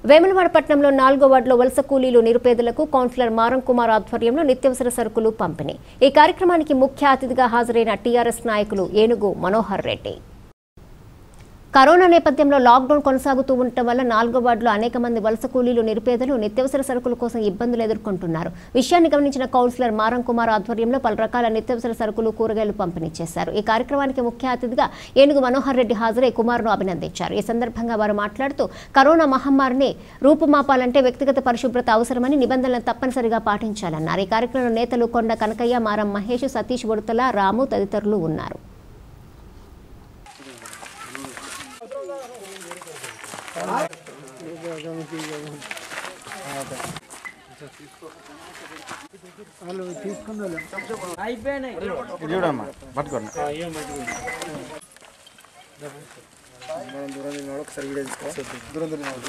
వేములవాడ పట్టణంలో నాలుగో వార్డులో వలస కూలీలు నిరుపేదలకు కౌన్సిలర్ మారం కుమార్ ఆధ్వర్యంలో నిత్యావసర సరుకులు పంపిణీ ఈ కార్యక్రమానికి ముఖ్య అతిథిగా హాజరైన టీఆర్ఎస్ నాయకులు ఏనుగు మనోహర్ రెడ్డి కరోనా నేపథ్యంలో లాక్డౌన్ కొనసాగుతూ ఉండటం వల్ల నాలుగో వార్డులో అనేక మంది వలస కూలీలు నిరుపేదలు నిత్యావసర సరుకుల కోసం ఇబ్బందులు ఎదుర్కొంటున్నారు విషయాన్ని గమనించిన కౌన్సిలర్ మారం కుమార్ ఆధ్వర్యంలో పలు రకాల నిత్యావసర సరుకులు కూరగాయలు పంపిణీ చేశారు ఈ కార్యక్రమానికి ముఖ్య అతిథిగా ఏనుగు మనోహర్ రెడ్డి హాజరై కుమార్ను అభినందించారు ఈ సందర్భంగా వారు మాట్లాడుతూ కరోనా మహమ్మారిని రూపుమాపాలంటే వ్యక్తిగత పరిశుభ్రత అవసరమని నిబంధనలను తప్పనిసరిగా పాటించాలన్నారు ఈ కార్యక్రమంలో నేతలు కొండ కనకయ్య మారం మహేష్ సతీష్ బుడతల రాము తదితరులు ఉన్నారు చూడమ్మా పట్టుకోండి దూరం దూరం అవుతుంది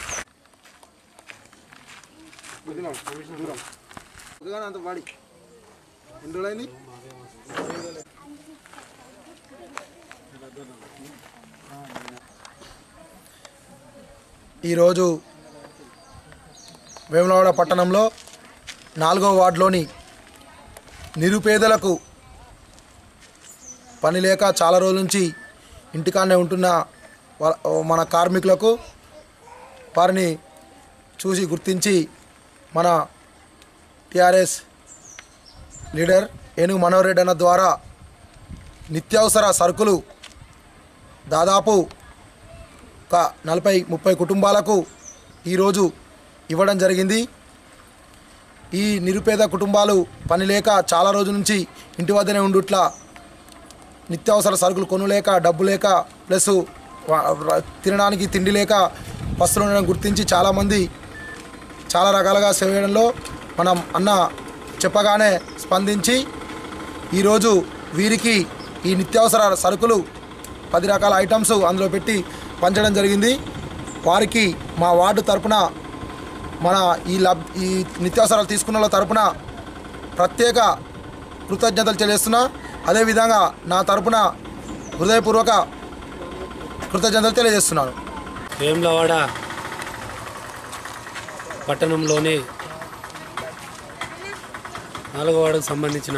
దూరం అంత పాడి ఎన్ని రోజులైంది ఈరోజు వేములవాడ పట్టణంలో నాలుగో వార్డులోని నిరుపేదలకు పని లేక చాలా రోజుల నుంచి ఇంటికాడనే ఉంటున్న వా- మన కార్మికులకు వారిని చూసి గుర్తించి మన టిఆర్ఎస్ లీడర్ ఏనుగు మనోహర్ రెడ్డి అన్న ద్వారా నిత్యావసర సరుకులు దాదాపు ఒక నలభై ముప్పై కుటుంబాలకు ఈరోజు ఇవ్వడం జరిగింది ఈ నిరుపేద కుటుంబాలు పని లేక చాలా రోజుల నుంచి ఇంటి వద్దనే ఉండుట్లా నిత్యావసర సరుకులు కొనులేక డబ్బు లేక ప్లస్ వా- ర- తినడానికి తిండి లేక పస్తులు ఉండడం గుర్తించి చాలామంది చాలా రకాలుగా సేవ చేయడంలో మనం అన్న చెప్పగానే స్పందించి ఈరోజు వీరికి ఈ నిత్యావసర సరుకులు పది రకాల ఐటమ్స్ అందులో పెట్టి పంచడం జరిగింది వారికి మా వార్డు తరపున మన ఈ లబ్ ఈ నిత్యావసరాలు తీసుకున్న వాళ్ళ తరపున ప్రత్యేక కృతజ్ఞతలు తెలియజేస్తున్నా అదేవిధంగా నా తరపున హృదయపూర్వక కృతజ్ఞతలు తెలియజేస్తున్నాను వేములవాడ పట్టణంలోని నాలుగో వార్డుకు సంబంధించిన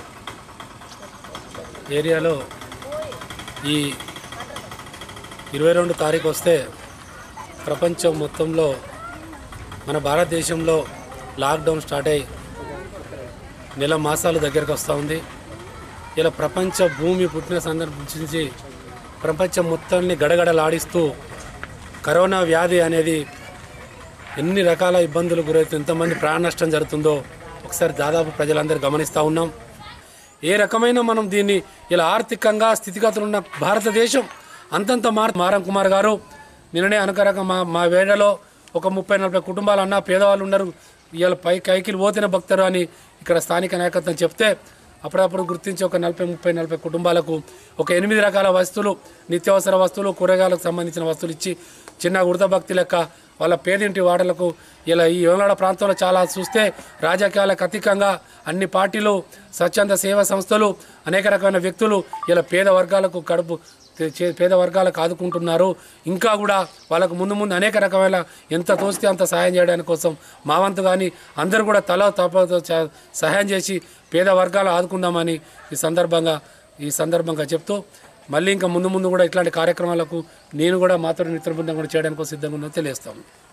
ఏరియాలో ఈ ఇరవై రెండు తారీఖు వస్తే ప్రపంచం మొత్తంలో మన భారతదేశంలో లాక్డౌన్ స్టార్ట్ అయ్యి నెల మాసాలు దగ్గరకు వస్తూ ఉంది ఇలా ప్రపంచ భూమి పుట్టిన సందర్భించి ప్రపంచం మొత్తాన్ని గడగడలాడిస్తూ కరోనా వ్యాధి అనేది ఎన్ని రకాల ఇబ్బందులు గురైతే ఎంతమంది ప్రాణ నష్టం జరుగుతుందో ఒకసారి దాదాపు ప్రజలందరూ గమనిస్తూ ఉన్నాం ఏ రకమైన మనం దీన్ని ఇలా ఆర్థికంగా స్థితిగతులు ఉన్న భారతదేశం అంతంత మార్ మారం కుమార్ గారు నిన్ననే అనకరక మా మా వేడలో ఒక ముప్పై నలభై కుటుంబాలు అన్న పేదవాళ్ళు ఉన్నారు ఇవాళ పై కైకిలు పోతేనే భక్తరు అని ఇక్కడ స్థానిక నాయకత్వం చెప్తే అప్పుడప్పుడు గుర్తించి ఒక నలభై ముప్పై నలభై కుటుంబాలకు ఒక ఎనిమిది రకాల వస్తువులు నిత్యావసర వస్తువులు కూరగాయలకు సంబంధించిన వస్తువులు ఇచ్చి చిన్న ఉడత భక్తి లెక్క వాళ్ళ పేదింటి వాడలకు ఇలా ఈ యోనాడ ప్రాంతంలో చాలా చూస్తే రాజకీయాలకు అతీతంగా అన్ని పార్టీలు స్వచ్ఛంద సేవా సంస్థలు అనేక రకమైన వ్యక్తులు ఇలా పేద వర్గాలకు కడుపు చే- పేద వర్గాలకు ఆదుకుంటున్నారు ఇంకా కూడా వాళ్ళకు ముందు ముందు అనేక రకమైన ఎంత తోస్తే అంత సహాయం చేయడానికి కోసం మా వంతు కానీ అందరూ కూడా తల తపతో చ- సహాయం చేసి పేద వర్గాలు ఆదుకుందామని ఈ సందర్భంగా ఈ సందర్భంగా చెప్తూ మళ్ళీ ఇంకా ముందు ముందు కూడా ఇట్లాంటి కార్యక్రమాలకు నేను కూడా మాతో మిత్ర బృందం కూడా చేయడానికి సిద్ధంగా ఉందని తెలియస్తాము